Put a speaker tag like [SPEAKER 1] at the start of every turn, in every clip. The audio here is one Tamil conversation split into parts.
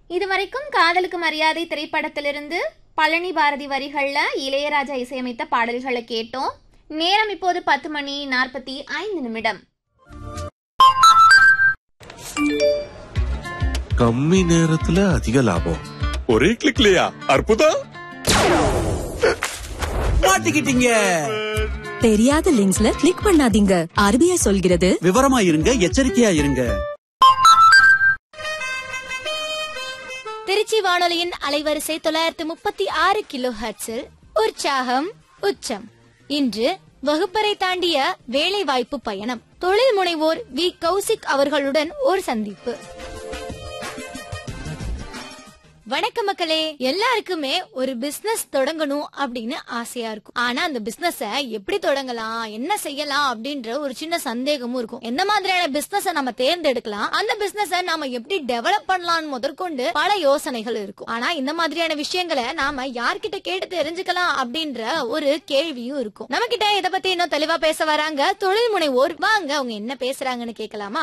[SPEAKER 1] இதுவரைக்கும் காதலுக்கு மரியாதை திரைப்படத்திலிருந்து பழனி பாரதி வரிகள்ல இளையராஜா இசையமைத்த பாடல்களை கேட்டோம் நேரம் இப்போது பத்து மணி நாற்பத்தி ஐந்து நிமிடம்
[SPEAKER 2] கம்மி நேரத்துல அதிக லாபம்
[SPEAKER 3] ஒரே கிளிக்லயா அற்புதம்
[SPEAKER 4] மாட்டிக்கிட்டீங்க
[SPEAKER 5] தெரியாத லிங்க்ஸ்ல கிளிக் பண்ணாதீங்க ஆர்பிஐ சொல்கிறது
[SPEAKER 4] விவரமா இருங்க எச்சரிக்கையா இருங்க
[SPEAKER 6] திருச்சி வானொலியின் அலைவரிசை தொள்ளாயிரத்து முப்பத்தி ஆறு கிலோ ஹெர்ட்ஸில் உற்சாகம் உச்சம் இன்று வகுப்பறை தாண்டிய வேலை வாய்ப்பு பயணம் தொழில் முனைவோர் வி கௌசிக் அவர்களுடன் ஒரு சந்திப்பு வணக்க மக்களே எல்லாருக்குமே ஒரு பிசினஸ் தொடங்கணும் அப்படின்னு ஆசையா இருக்கும் ஆனா அந்த பிசினஸ எப்படி தொடங்கலாம் என்ன செய்யலாம் அப்படின்ற ஒரு சின்ன சந்தேகமும் இருக்கும் எந்த மாதிரியான பிசினஸ நம்ம தேர்ந்தெடுக்கலாம் அந்த பிசினஸ நாம எப்படி டெவலப் பண்ணலாம் முதற்கொண்டு பல யோசனைகள் இருக்கும் ஆனா இந்த மாதிரியான விஷயங்களை நாம யார்கிட்ட கேட்டு தெரிஞ்சுக்கலாம் அப்படின்ற ஒரு கேள்வியும் இருக்கும் நம்ம கிட்ட இத பத்தி இன்னும் தெளிவா பேச வராங்க தொழில் முனைவோர் வாங்க அவங்க என்ன பேசுறாங்கன்னு கேட்கலாமா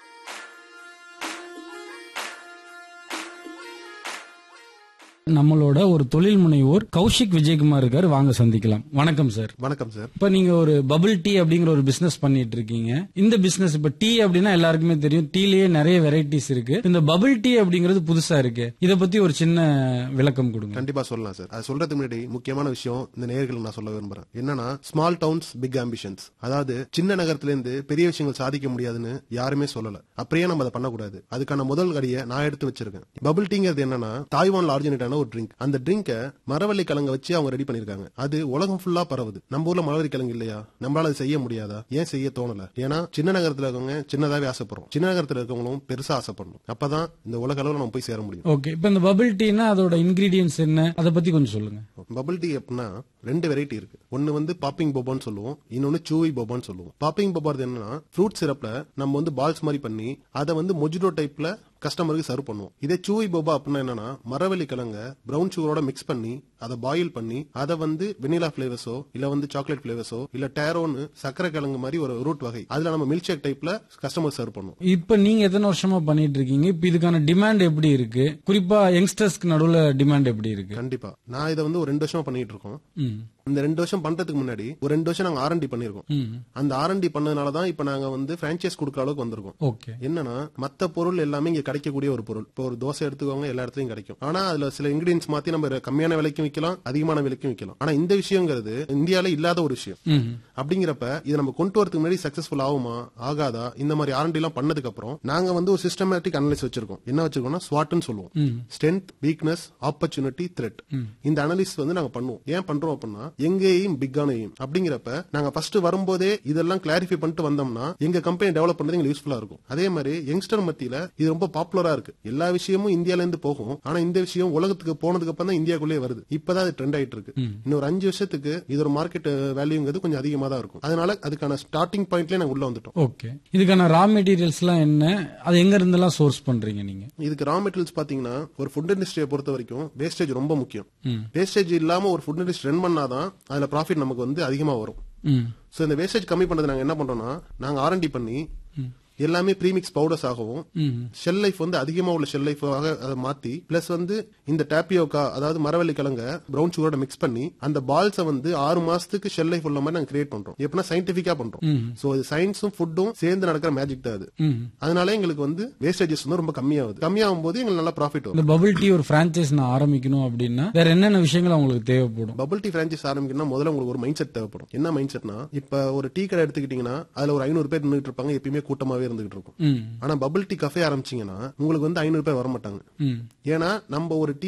[SPEAKER 7] நம்மளோட ஒரு தொழில் முனைவோர் கௌஷிக் விஜயகுமார் இருக்காரு வாங்க சந்திக்கலாம் வணக்கம் சார்
[SPEAKER 8] வணக்கம் சார்
[SPEAKER 7] இப்ப நீங்க ஒரு பபிள் டீ அப்படிங்கிற ஒரு பிசினஸ் பண்ணிட்டு இருக்கீங்க இந்த பிசினஸ் இப்ப டீ அப்படின்னா எல்லாருக்குமே தெரியும் டீலயே நிறைய வெரைட்டிஸ் இருக்கு இந்த பபிள் டீ அப்படிங்கிறது புதுசா இருக்கு இத பத்தி ஒரு சின்ன விளக்கம் கொடுங்க
[SPEAKER 8] கண்டிப்பா சொல்லலாம் சார் அது சொல்றதுக்கு முன்னாடி முக்கியமான விஷயம் இந்த நேயர்களுக்கு நான் சொல்ல விரும்புறேன் என்னன்னா ஸ்மால் டவுன்ஸ் பிக் ஆம்பிஷன்ஸ் அதாவது சின்ன நகரத்துல இருந்து பெரிய விஷயங்கள் சாதிக்க முடியாதுன்னு யாருமே சொல்லல அப்படியே நம்ம அதை பண்ணக்கூடாது அதுக்கான முதல் கடியை நான் எடுத்து வச்சிருக்கேன் பபிள் டீங்கிறது என்னன்னா தாய்வான்ல ஆரிஜினேட் ஆன ஒரு ட்ரிங்க் அந்த ட்ரிங்கை மரவள்ளி கிழங்க வச்சு அவங்க ரெடி பண்ணிருக்காங்க அது உலகம் ஃபுல்லா பரவுது நம்ம ஊர்ல மரவள்ளி கிழங்கு இல்லையா நம்மளால அது செய்ய முடியாதா ஏன் செய்ய தோணல ஏன்னா சின்ன நகரத்துல இருக்கவங்க சின்னதாவே ஆசைப்படுறோம் சின்ன நகரத்துல இருக்கவங்களும் பெருசா ஆசைப்படணும் அப்பதான் இந்த உலக அளவுல நம்ம போய் சேர முடியும்
[SPEAKER 7] ஓகே இப்ப இந்த பபிள் டீனா அதோட இன்கிரீடியன்ஸ் என்ன அதை பத்தி கொஞ்சம் சொல்லுங்க
[SPEAKER 8] பபிள் டீ அப்படின்னா ரெண்டு வெரைட்டி இருக்கு ஒன்னு வந்து பாப்பிங் போபான்னு சொல்லுவோம் இன்னொன்னு சூவி போபான்னு சொல்லுவோம் பாப்பிங் போபாறது என்னன்னா ஃப்ரூட் சிரப்ல நம்ம வந்து பால்ஸ் மாதிரி பண்ணி அதை வந்து மொஜிடோ டைப்ல கஸ்டமருக்கு சர்வ் பண்ணுவோம் இதே சூவி போபா அப்படின்னா என்னன்னா மரவள்ளி கிழங்க பிரவுன் சுகரோட மிக்ஸ் பண்ணி அதை பாயில் பண்ணி அதை வந்து வெனிலா பிளேவர்ஸோ இல்ல வந்து சாக்லேட் பிளேவர்ஸோ இல்ல டேரோன்னு சக்கரை கிழங்கு மாதிரி ஒரு ரூட் வகை அதுல நம்ம மில்க் ஷேக் டைப்ல கஸ்டமர் சர்வ் பண்ணுவோம்
[SPEAKER 7] இப்ப நீங்க எத்தனை வருஷமா பண்ணிட்டு இருக்கீங்க இப்ப இதுக்கான டிமாண்ட் எப்படி இருக்கு குறிப்பா யங்ஸ்டர்ஸ்க்கு நடுவுல டிமாண்ட் எப்படி இருக்கு
[SPEAKER 8] கண்டிப்பா நான் இதை வந்து ஒரு ரெண்டு வருஷமா பண்ணிட்டு இருக்கோம்
[SPEAKER 7] ம்.
[SPEAKER 8] இந்த ரெண்டு வருஷம் பண்றதுக்கு முன்னாடி ஒரு ரெண்டு வருஷம் நாங்க ஆர்என்டி பண்ணிருக்கோம்
[SPEAKER 7] ம்.
[SPEAKER 8] அந்த ஆர்என்டி பண்ணதுனால தான் இப்ப நாங்க வந்து பிரான்ச்சைஸ் கொடுக்குற அளவுக்கு வந்திருக்கோம்
[SPEAKER 7] ஓகே
[SPEAKER 8] என்னன்னா மத்த பொருள் எல்லாமே இங்க கிடைக்கக்கூடிய ஒரு பொருள் இப்போ ஒரு தோசை எடுத்துக்கோங்க எல்லா இடத்துலயும் கிடைக்கும் ஆனா அதுல சில இன்கிரீடியன்ஸ் மாத்தி நம்ம கம்மியான விலைக்கும் விற்கலாம் அதிகமான விலைக்கும் விற்கலாம் ஆனா இந்த விஷயங்கிறது இந்தியால இல்லாத ஒரு விஷயம்
[SPEAKER 7] ம்.
[SPEAKER 8] அப்படிங்கிறப்ப இதை நம்ம கொண்டு வரதுக்கு முன்னாடி சக்சஸ்ஃபுல் ஆகுமா ஆகாதா இந்த மாதிரி ஆர்என்டி எல்லாம் பண்ணதுக்கு அப்புறம் நாங்க வந்து ஒரு சிஸ்டமேட்டிக் அனலைஸ் வச்சிருக்கோம் என்ன வச்சிருக்கோம்னா ஸ்வாட்னு சொல்லுவோம் ஸ்ட்ரென்த் வீக்னஸ் ஆப்பர்ச்சுனிட்டி த்ரெட் இந்த அனலிஸ் வந்து நாங்க பண்ணுவோம் ஏன் பண்றோம் அப்படின்னா எங்க எய்ம் பிக்கான எய்ம் அப்படிங்கிறப்ப நாங்க ஃபர்ஸ்ட் வரும்போதே இதெல்லாம் கிளாரிஃபை பண்ணிட்டு வந்தோம்னா எங்க கம்பெனி டெவலப் பண்றது எங்களுக்கு யூஸ்ஃபுல்லா இருக்கும் அதே மாதிரி யங்ஸ்டர் மத்தியில இது ரொம்ப பாப்புலரா இருக்கு எல்லா விஷயமும் இந்தியால இருந்து போகும் ஆனா இந்த விஷயம் உலகத்துக்கு போனதுக்கு அப்புறம் தான் இந்தியாக்குள்ளே வருது இப்பதான் அது ட்ரெண்ட் ஆயிட்டு இருக்கு இன்னொரு அஞ்சு வருஷத்துக்கு இது ஒரு மார்க்கெட் வேல்யூங்கிறது கொஞ்சம் அதிகமா தான் இருக்கும் அதனால அதுக்கான ஸ்டார்டிங் பாயிண்ட்லயே நாங்க உள்ள வந்துட்டோம்
[SPEAKER 7] ஓகே இதுக்கான ரா மெட்டீரியல்ஸ் எல்லாம் என்ன அது எங்க இருந்தெல்லாம் சோர்ஸ் பண்றீங்க நீங்க
[SPEAKER 8] இதுக்கு ரா மெட்டீரியல்ஸ் பாத்தீங்கன்னா ஒரு ஃபுட் இண்டஸ்ட்ரியை பொறுத்த வரைக்கும் வேஸ்டேஜ் ரொம்ப முக்கியம்
[SPEAKER 7] ம்.
[SPEAKER 8] வேஸ்டேஜ் இல்லாம ஒரு ஃபுட் இண்டஸ்ட்ரி ரன் பண்ணாதான் அதுல ப்ராஃபிட் நமக்கு வந்து அதிகமா வரும்
[SPEAKER 7] ம்.
[SPEAKER 8] சோ இந்த வேஸ்டேஜ் கம்மி பண்றது நாங்க என்ன பண்றோம்னா நாங்க ஆர்என்டி பண்ணி எல்லாமே ப்ரீமிக்ஸ் பவுடர்ஸ் ஆகவும்
[SPEAKER 7] ம்.
[SPEAKER 8] ஷெல் லைஃப் வந்து அதிகமா உள்ள ஷெல் லைஃபாக அதை மாத்தி பிளஸ் வந்து இந்த டேப்பியோக்கா அதாவது மரவள்ளி கிழங்க பிரவுன் சுகரோட மிக்ஸ் பண்ணி அந்த பால்ஸை வந்து ஆறு மாசத்துக்கு ஷெல் லைஃப் உள்ள மாதிரி நாங்க கிரியேட் பண்றோம் எப்படின்னா சயின்டிபிக்கா பண்றோம் சோ இது சயின்ஸும் ஃபுட்டும் சேர்ந்து நடக்கிற மேஜிக் தான் அது
[SPEAKER 7] ம்.
[SPEAKER 8] அதனால எங்களுக்கு வந்து வேஸ்டேஜஸ் வந்து ரொம்ப கம்மியாகுது கம்மியாகும் போது எங்களுக்கு நல்லா ப்ராஃபிட் வரும்
[SPEAKER 7] இந்த பபிள் டீ ஒரு பிரான்ச்சைஸ் நான் ஆரம்பிக்கணும் அப்படின்னா வேற என்னென்ன விஷயங்கள் அவங்களுக்கு தேவைப்படும்
[SPEAKER 8] பபிள் டீ பிரான்ச்சைஸ் ஆரம்பிக்கணும்னா முதல்ல உங்களுக்கு ஒரு மைண்ட் செட் தேவைப்படும் என்ன மைண்ட் செட்னா இப்ப ஒரு டீ கடை எடுத்துக்கிட்டீங்கன்னா அதுல ஒரு ஐநூறு பேர் நின்றுட்டு இருப்பாங்க எப்பயுமே கூட்டமாவே இருந்துகிட்டு இருக்கும்
[SPEAKER 7] ம்.
[SPEAKER 8] ஆனா பபிள் டீ கஃபே ஆரம்பிச்சீங்கன்னா உங்களுக்கு வந்து ஐநூறு பேர் வர மாட்டாங்க
[SPEAKER 7] ம்.
[SPEAKER 8] ஏன்னா நம்ம ஒரு டீ